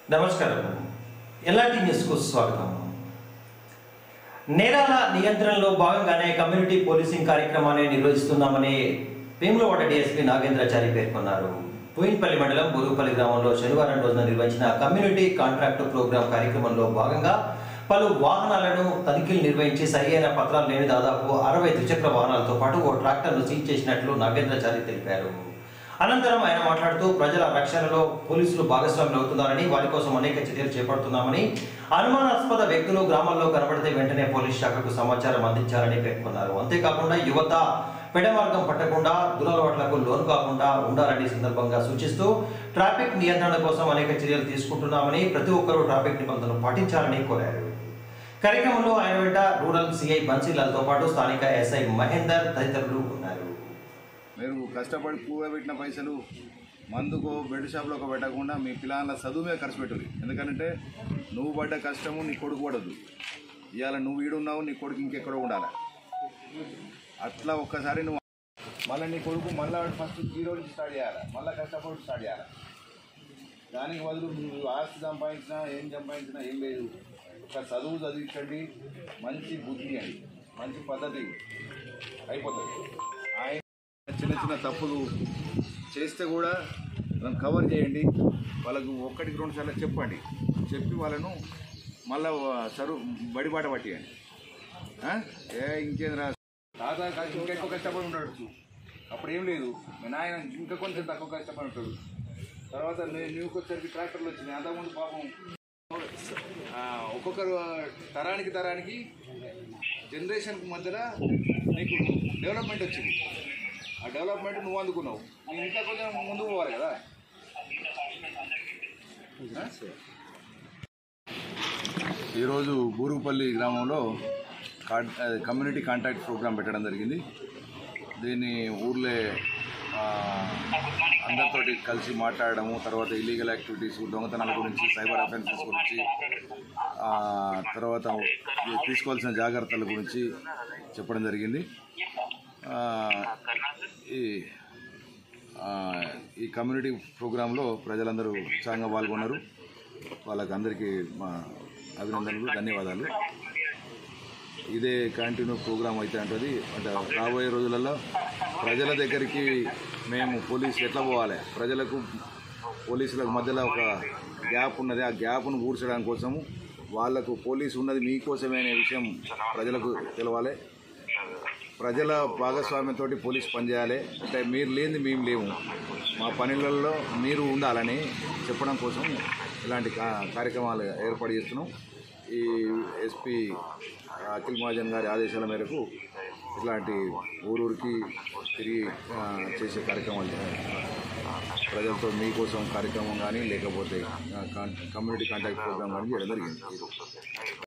నమస్కారం ఎల్ఆర్టీ న్యూస్కు స్వాగతం నేరాల నియంత్రణలో భాగంగానే కమ్యూనిటీ పోలీసింగ్ కార్యక్రమాన్ని నిర్వహిస్తున్నామని వేములవాడ డీఎస్పీ నాగేంద్రాచారి పేర్కొన్నారు పూయిన్పల్లి మండలం బురుగుపల్లి గ్రామంలో శనివారం రోజున నిర్వహించిన కమ్యూనిటీ కాంట్రాక్ట్ ప్రోగ్రాం కార్యక్రమంలో భాగంగా పలు వాహనాలను తనిఖీలు నిర్వహించి సరియైన పత్రాలు లేని దాదాపు అరవై ద్విచక్ర వాహనాలతో పాటు ఓ ట్రాక్టర్ను సీజ్ చేసినట్లు నాగేంద్రాచారి తెలిపారు అనంతరం ఆయన మాట్లాడుతూ ప్రజల రక్షణలో పోలీసులు భాగస్వాములు అవుతున్నారని వారి కోసం అనేక చర్యలు చేపడుతున్నామని అనుమానాస్పద వ్యక్తులు గ్రామాల్లో కనబడితే వెంటనే పోలీస్ శాఖకు సమాచారం అందించాలని పేర్కొన్నారు అంతేకాకుండా యువత పెడమార్గం పట్టకుండా దురలవాట్లకు లోను కాకుండా ఉండాలని సందర్భంగా సూచిస్తూ ట్రాఫిక్ నియంత్రణ కోసం అనేక చర్యలు తీసుకుంటున్నామని ప్రతి ఒక్కరూ ట్రాఫిక్ నిబంధనలు పాటించాలని కోరారు కార్యక్రమంలో ఆయన వెంట రూరల్ సిఐ బన్సీలాల్తో పాటు స్థానిక ఎస్ఐ మహేందర్ తదితరులు ఉన్నారు మీరు కష్టపడి కూడబెట్టిన పైసలు మందుకో బెడ్ షాప్లో పెట్టకుండా మీ పిల్లల చదువు మీద ఖర్చు పెట్టాలి ఎందుకంటే నువ్వు పడ్డ కష్టము నీ కొడుకు పడదు ఇవాళ నువ్వు ఈడున్నావు నీ కొడుకు ఇంకెక్కడో ఉండాలి అట్లా ఒక్కసారి నువ్వు మళ్ళీ నీ కొడుకు మళ్ళీ ఫస్ట్ జీరో నుంచి స్టార్ట్ చేయాలి మళ్ళీ కష్టపడి స్టార్ట్ చేయాలి దానికి బదులు నువ్వు ఆస్తి సంపాదించినా ఏం సంపాదించినా ఏం లేదు ఒక చదువు చదివించండి మంచి బుద్ధి అండి మంచి పద్ధతి అయిపోతుంది ఆయన చిన్న చిన్న తప్పులు చేస్తే కూడా దాన్ని కవర్ చేయండి వాళ్ళకు ఒక్కటికి రెండు సార్లు చెప్పండి చెప్పి వాళ్ళను మళ్ళా చదువు బడిబాట పట్టియండి ఆ? ఏ ఇంకేంద్రా తాత కా- ఇంకా ఎక్కువ కష్టపడి ఉండొచ్చు అప్పుడు ఏం లేదు మీ నాయన ఇంకా కొంచెం తక్కువ కష్టపడి ఉంటాడు తర్వాత నే- నీకు వచ్చేసరికి ట్రాక్టర్లు వచ్చినాయి అంతకుముందు పాపం ఆ, ఒక్కొక్కరు తరానికి తరానికి జనరేషన్ మధ్యలో నీకు డెవలప్మెంట్ వచ్చింది ఆ డెవలప్మెంట్ నువ్వు అందుకున్నావు నేను ఇంకా కొంచెం ముందుకు పోవాలి కదా ఆ? ఈరోజు బూరుగుపల్లి గ్రామంలో కాన్ అదే కమ్యూనిటీ కాంటాక్ట్ ప్రోగ్రాం పెట్టడం జరిగింది దీన్ని ఊర్లే ఆ, అందరితోటి కలిసి మాట్లాడడము తర్వాత ఇల్లీగల్ యాక్టివిటీస్ దొంగతనాల గురించి సైబర్ అఫెన్సెస్ గురించి ఆ, తర్వాత తీసుకోవాల్సిన జాగ్రత్తల గురించి చెప్పడం జరిగింది ఆ, ఈ ఆ, ఈ కమ్యూనిటీ ప్రోగ్రాంలో ప్రజలందరూ ఉత్సాహంగా పాల్గొన్నారు వాళ్ళకి అందరికీ మా అభినందనలు ధన్యవాదాలు ఇదే కంటిన్యూ ప్రోగ్రామ్ అయితే అంటది అంటే రాబోయే రోజులలో ప్రజల దగ్గరికి మేము పోలీసు ఎట్లా పోవాలి ప్రజలకు పోలీసులకు మధ్యలో ఒక గ్యాప్ ఉన్నది ఆ గ్యాప్ను పూడ్చడానికి కోసము వాళ్ళకు పోలీసు ఉన్నది మీకోసమే అనే విషయం ప్రజలకు తెలవాలి ప్రజల భాగస్వామ్యంతో పోలీసు పనిచేయాలి అంటే మీరు లేనిది మేము లేము మా పనులలో మీరు ఉండాలని చెప్పడం కోసం ఇలాంటి కా- కార్యక్రమాలు ఏర్పాటు చేస్తున్నాం ఈ ఎస్పీ అఖిల్ మహాజన్ గారి ఆదేశాల మేరకు ఇట్లాంటి ఊరూరికి తిరిగి ఆ, చేసే కార్యక్రమాలు ప్రజలతో మీకోసం కార్యక్రమం కానీ లేకపోతే ఆ, కాన్- కమ్యూనిటీ కాంటాక్ట్ ప్రోగ్రామ్ కానీ చేయడం జరిగింది